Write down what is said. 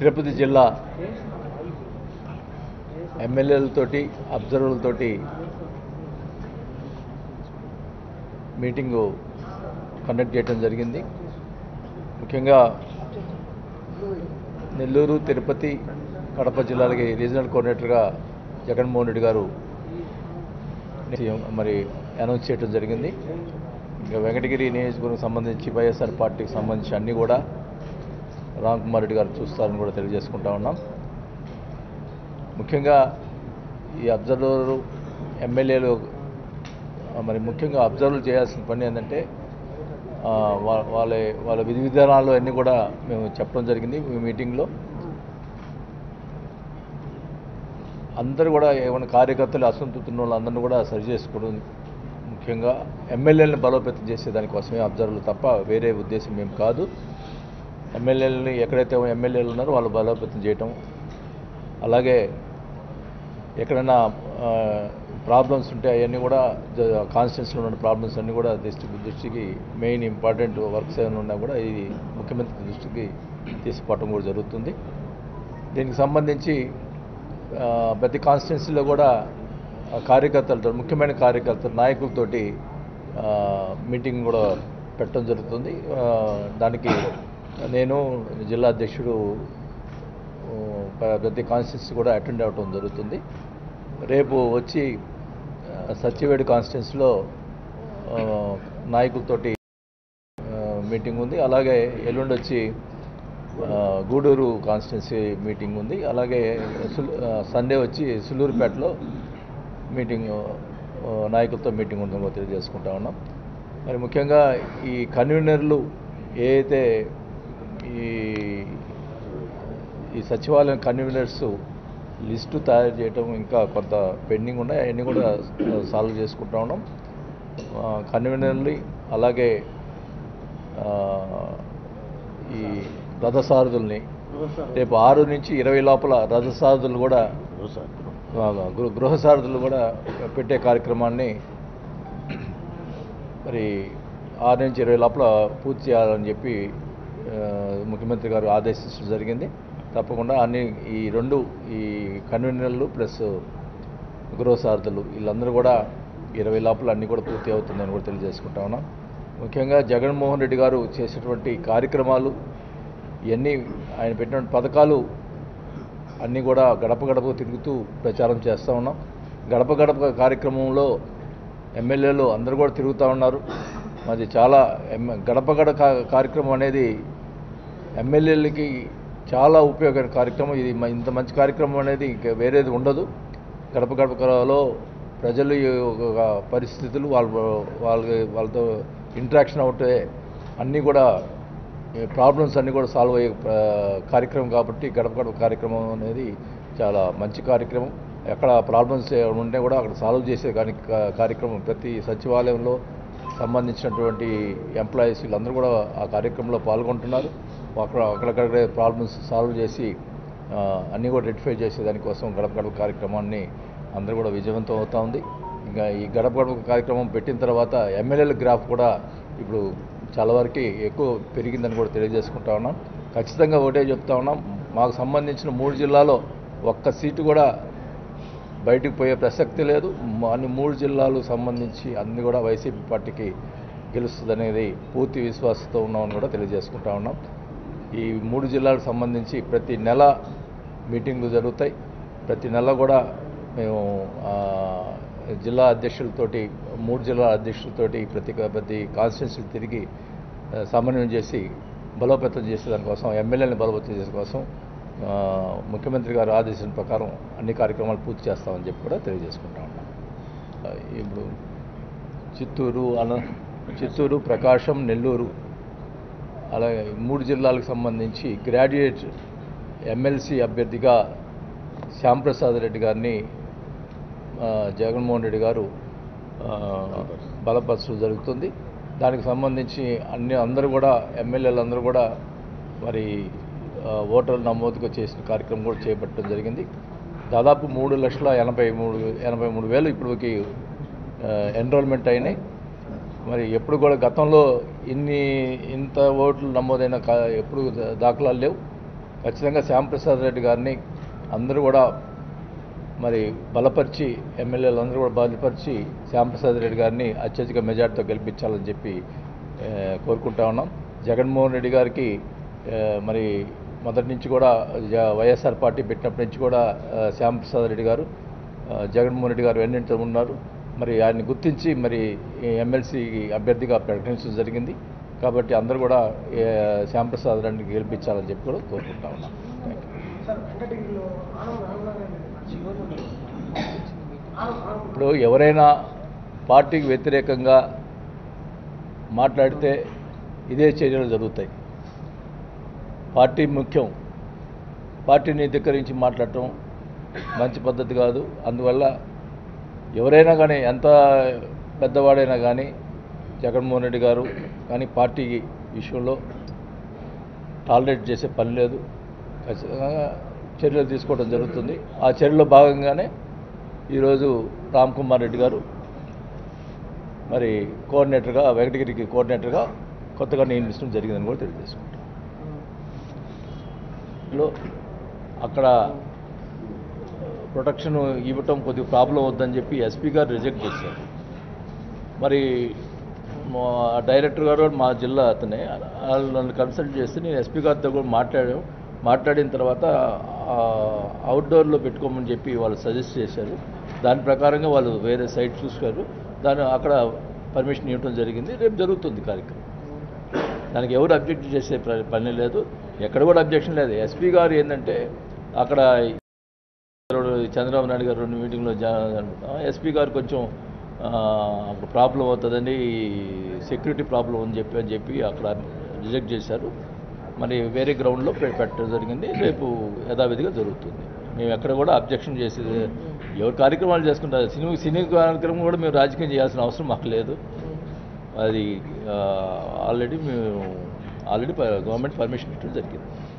తిరుపతి జిల్లా ఎమ్మెల్యేలతోటి అబ్జర్వర్లతోటి meeting conduct చేయడం జరిగింది ముఖ్యంగా నెల్లూరు తిరుపతి కడప జిల్లాలకి రీజనల్ కోఆర్డినేటర్గా జగన్మోహన్ రెడ్డి గారు మరి అనౌన్స్ చేయడం జరిగింది ఇంకా వెంకటగిరి నియోజకవర్గం సంబంధించి వైఎస్ఆర్ పార్టీకి సంబంధించి అన్నీ కూడా రామ్ కుమార్ రెడ్డి గారు చూస్తారని కూడా తెలియజేసుకుంటా ఉన్నాం ముఖ్యంగా ఈ అబ్జర్వరు ఎమ్మెల్యేలు ఆ, మరి ముఖ్యంగా అబ్జర్వ్ చేయాల్సిన పని ఏంటంటే ఆ, వా- వాళ్ళ వాళ్ళ విధి విధానాలు అన్నీ కూడా మేము చెప్పడం జరిగింది ఈ మీటింగ్లో అందరూ కూడా ఏమైనా కార్యకర్తలు అసంతృప్తి ఉన్న వాళ్ళందరినీ కూడా సరి చేసుకోవడం ముఖ్యంగా ఎమ్మెల్యేలను బలోపేతం చేసే దానికోసమే అబ్జర్వర్లు తప్ప వేరే ఉద్దేశం ఏం కాదు ఎమ్మెల్యేలని ఎక్కడైతే ఎమ్మెల్యేలు ఉన్నారో వాళ్ళు బలోపేతం చేయటం అలాగే ఎక్కడైనా ప్రాబ్లమ్స్ ఉంటే అవన్నీ కూడా కాన్స్టిట్యూన్సీలో ఉన్న ప్రాబ్లమ్స్ అన్నీ కూడా దృష్టికి దృష్టికి మెయిన్ ఇంపార్టెంట్ వర్క్స్ ఏమైనా ఉన్నా కూడా ఇది ముఖ్యమంత్రి దృష్టికి తీసుకుపోవటం కూడా జరుగుతుంది దీనికి సంబంధించి ఆ, ప్రతి కాన్స్టిట్యున్సీలో కూడా ఆ కార్యకర్తలతో ముఖ్యమైన కార్యకర్తలు నాయకులతోటి ఆ, మీటింగ్ కూడా పెట్టడం జరుగుతుంది ఆ, దానికి నేను జిల్లా అధ్యక్షుడు ఆ, ప్ర- ప్రతి కాన్స్టిట్యున్సీ కూడా అటెండ్ అవ్వటం జరుగుతుంది రేపు వచ్చి ఆ, సత్యవేడు కాన్స్టిట్యున్సీలో ఆ, నాయకులతోటి ఆ, మీటింగ్ ఉంది అలాగే ఎల్లుండి వచ్చి ఆ, గూడూరు కాన్స్టిట్యున్సీ మీటింగ్ ఉంది అలాగే సుల్- ఆ, సండే వచ్చి సుల్లూరుపేటలో మీటింగ్ ఆ, నాయకులతో మీటింగ్ ఉందని కూడా తెలియజేసుకుంటా ఉన్నాం మరి ముఖ్యంగా ఈ కన్వీనర్లు ఏ అయితే ఈ ఈ సచివాలయం కన్వీనర్స్ లిస్టు తయారు చేయటం ఇంకా కొంత పెండింగ్ ఉన్నాయి అవన్నీ కూడా సాల్వ్ చేసుకుంటా ఉన్నాం ఆ, కన్వీనర్లు అలాగే ఆ, ఈ రథసారథుల్ని రేపు ఆరు నుంచి ఇరవై లోపల రథసారథులు కూడా ఆ, గృ గృహ సారథులు కూడా పెట్టే కార్యక్రమాన్ని మరి ఆరు నుంచి ఇరవై లోపల పూర్తి చేయాలని చెప్పి ఆ, ముఖ్యమంత్రి గారు ఆదేశించడం జరిగింది తప్పకుండా అన్ని ఈ రెండు ఈ కన్వీనర్లు ప్లస్ గృహ సారథులు వీళ్ళందరూ కూడా ఇరవై లోపల అన్నీ కూడా పూర్తి అవుతుందని కూడా తెలియజేసుకుంటా ఉన్నాం ముఖ్యంగా జగన్మోహన్ రెడ్డి గారు చేసేటువంటి కార్యక్రమాలు ఇవన్నీ ఆయన పెట్టిన పథకాలు అన్నీ కూడా గడప గడప తిరుగుతూ ప్రచారం చేస్తూ ఉన్నాం గడప గడప కార్యక్రమంలో ఎమ్మెల్యేలు అందరూ కూడా తిరుగుతూ ఉన్నారు మాది చాలా ఎమ్- గడప గడప కా- కార్యక్రమం అనేది ఎమ్మెల్యేలకి చాలా ఉపయోగమైన కార్యక్రమం ఇది మ- ఇంత మంచి కార్యక్రమం అనేది ఇంక వేరేది ఉండదు గడప గడపలో ప్రజలు యొక్క పరిస్థితులు వాళ్ళ వాళ్ళ వాళ్ళతో ఇంటరాక్షన్ అవుతే అన్నీ కూడా ప్రాబ్లమ్స్ అన్నీ కూడా సాల్వ్ అయ్యే ఆ, కార్యక్రమం కాబట్టి గడప గడప కార్యక్రమం అనేది చాలా మంచి కార్యక్రమం ఎక్కడ ప్రాబ్లమ్స్ ఉంటే కూడా అక్కడ సాల్వ్ చేసే కానీ కా- కార్యక్రమం ప్రతి సచివాలయంలో సంబంధించినటువంటి ఎంప్లాయీస్ వీళ్ళందరూ కూడా ఆ కార్యక్రమంలో పాల్గొంటున్నారు అక్కడ అక్కడక్కడ ప్రాబ్లమ్స్ సాల్వ్ చేసి ఆ, అన్నీ కూడా రెక్టిఫై చేసే దానికోసం గడప గడప కార్యక్రమాన్ని అందరూ కూడా విజయవంతం అవుతా ఉంది ఇంకా ఈ గడప గడప కార్యక్రమం పెట్టిన తర్వాత ఎమ్మెల్యేల గ్రాఫ్ కూడా ఇప్పుడు చాలా వరకు ఎక్కువ పెరిగిందని కూడా తెలియజేసుకుంటా ఉన్నాం ఖచ్చితంగా ఒకటే చెప్తా ఉన్నాం మాకు సంబంధించిన మూడు జిల్లాలో ఒక్క సీటు కూడా బయటికి పోయే ప్రసక్తి లేదు మ- అన్ని మూడు జిల్లాలు సంబంధించి అన్ని కూడా వైసీపీ పార్టీకి గెలుస్తుందనేది పూర్తి విశ్వాసంతో ఉన్నామని కూడా తెలియజేసుకుంటా ఉన్నాం ఈ మూడు జిల్లాలకు సంబంధించి ప్రతి నెల మీటింగ్లు జరుగుతాయి ప్రతి నెల కూడా మేము ఆ, జిల్లా అధ్యక్షులతోటి మూడు జిల్లా అధ్యక్షులతోటి ప్రతి ప్రతి కాన్స్టిట్యున్సీ తిరిగి ఆ, సమన్వయం చేసి బలోపేతం చేసే దానికోసం ఎమ్మెల్యేని బలోపేతం చేసే కోసం ఆ, ముఖ్యమంత్రి గారు ఆదేశం ప్రకారం అన్ని కార్యక్రమాలు పూర్తి చేస్తామని చెప్పి కూడా తెలియజేసుకుంటా ఉన్నాం ఆ, ఇప్పుడు చిత్తూరు అన చిత్తూరు ప్రకాశం నెల్లూరు అలాగే ఈ మూడు జిల్లాలకు సంబంధించి గ్రాడ్యుయేట్ ఎమ్మెల్సీ అభ్యర్థిగా శ్యాంప్రసాద్ రెడ్డి గారిని ఆ, జగన్మోహన్ రెడ్డి గారు ఆ, బలపరచడం జరుగుతుంది దానికి సంబంధించి అన్ని అందరూ కూడా ఎమ్మెల్యేలు అందరూ కూడా మరి ఆ, ఓటర్ల నమోదుగా చేసిన కార్యక్రమం కూడా చేపట్టడం జరిగింది దాదాపు మూడు లక్షల ఎనభై మూడు ఎనభై మూడు వేలు ఇప్పటికి ఎన్రోల్మెంట్ అయినాయి మరి ఎప్పుడు కూడా గతంలో ఇన్ని ఇంత ఓట్లు నమోదైన కా- ఎప్పుడు దా- దాఖలాలు లేవు ఖచ్చితంగా శ్యాంప్రసాద్ రెడ్డి గారిని అందరూ కూడా మరి బలపరిచి ఎమ్మెల్యేలు అందరూ కూడా బలపరిచి శ్యాంప్రసాద్ రెడ్డి గారిని అత్యధిక మెజార్టీతో గెలిపించాలని చెప్పి ఆ, కోరుకుంటా ఉన్నాం జగన్మోహన్ రెడ్డి గారికి ఆ, మరి మొదటి నుంచి కూడా జ- వైఎస్ఆర్ పార్టీ పెట్టినప్పటి నుంచి కూడా ఆ, శ్యాంప్రసాద్ రెడ్డి గారు ఆ, జగన్మోహన్ రెడ్డి గారు వెన్నంటూ ఉన్నారు మరి ఆయన్ని గుర్తించి మరి ఎమ్మెల్సీ అభ్యర్థిగా ప్రకటించడం జరిగింది కాబట్టి అందరూ కూడా ఏ, శ్యాంప్రసాద్ రెడ్డిని గెలిపించాలని చెప్పి కూడా కోరుకుంటా ఉన్నాం థ్యాంక్ యూ సార్ వెంకటగిరిలో ఆనం రామనారాయణ ఇప్పుడు ఎవరైనా పార్టీకి వ్యతిరేకంగా మాట్లాడితే ఇదే చర్యలు జరుగుతాయి పార్టీ ముఖ్యం పార్టీని ధిక్కరించి మాట్లాడటం మంచి పద్ధతి కాదు అందువల్ల ఎవరైనా కానీ ఎంత పెద్దవాడైనా కానీ జగన్మోహన్ రెడ్డి గారు కానీ పార్టీ విషయంలో టాలరేట్ చేసే పని లేదు ఖచ్చితంగా చర్యలు తీసుకోవడం జరుగుతుంది ఆ చర్యలో భాగంగానే ఈరోజు రామ్ కుమార్ రెడ్డి గారు మరి కోఆర్డినేటర్గా వెంకటగిరికి కోఆర్డినేటర్గా కొత్తగా నియమించడం జరిగిందని కూడా తెలియజేసుకుంటాం లో అక్కడ ప్రొటెక్షన్ ఇవ్వటం కొద్దిగా ప్రాబ్లం వద్దని చెప్పి ఎస్పీ గారు రిజెక్ట్ చేశారు మరి మా డైరెక్టర్ గారు మా జిల్లా అతనే వాళ్ళు నన్ను కన్సల్ట్ చేస్తే నేను ఎస్పీ గారితో కూడా మాట్లాడాం మాట్లాడిన తర్వాత ఆ, అవుట్డోర్లో పెట్టుకోమని చెప్పి వాళ్ళు సజెస్ట్ చేశారు దాని ప్రకారంగా వాళ్ళు వేరే సైట్ చూసుకారు దాని అక్కడ పర్మిషన్ ఇవ్వడం జరిగింది రేపు జరుగుతుంది కార్యక్రమం దానికి ఎవరు అబ్జెక్ట్ చేసే ప్ర- పని లేదు ఎక్కడ కూడా అబ్జెక్షన్ లేదు ఎస్పీ గారు ఏంటంటే అక్కడ చంద్రబాబు నాయుడు గారు రెండు మీటింగ్లో ఎస్పీ గారు కొంచెం ఆ, అప్పుడు ప్రాబ్లం అవుతుందని సెక్యూరిటీ ప్రాబ్లం అని చెప్పి అని చెప్పి అక్కడ రిజెక్ట్ చేశారు మరి వేరే గ్రౌండ్లో పె- పెట్టడం జరిగింది రేపు యథావిధిగా జరుగుతుంది మేము ఎక్కడ కూడా అబ్జెక్షన్ చేసేది ఎవరు కార్యక్రమాలు చేసుకుంటారు సినిమా సినీ కార్యక్రమం కూడా మేము రాజకీయం చేయాల్సిన అవసరం మాకు లేదు అది ఆల్రెడీ మేము ఆల్రెడీ గవర్నమెంట్ పర్మిషన్ ఇవ్వడం జరిగింది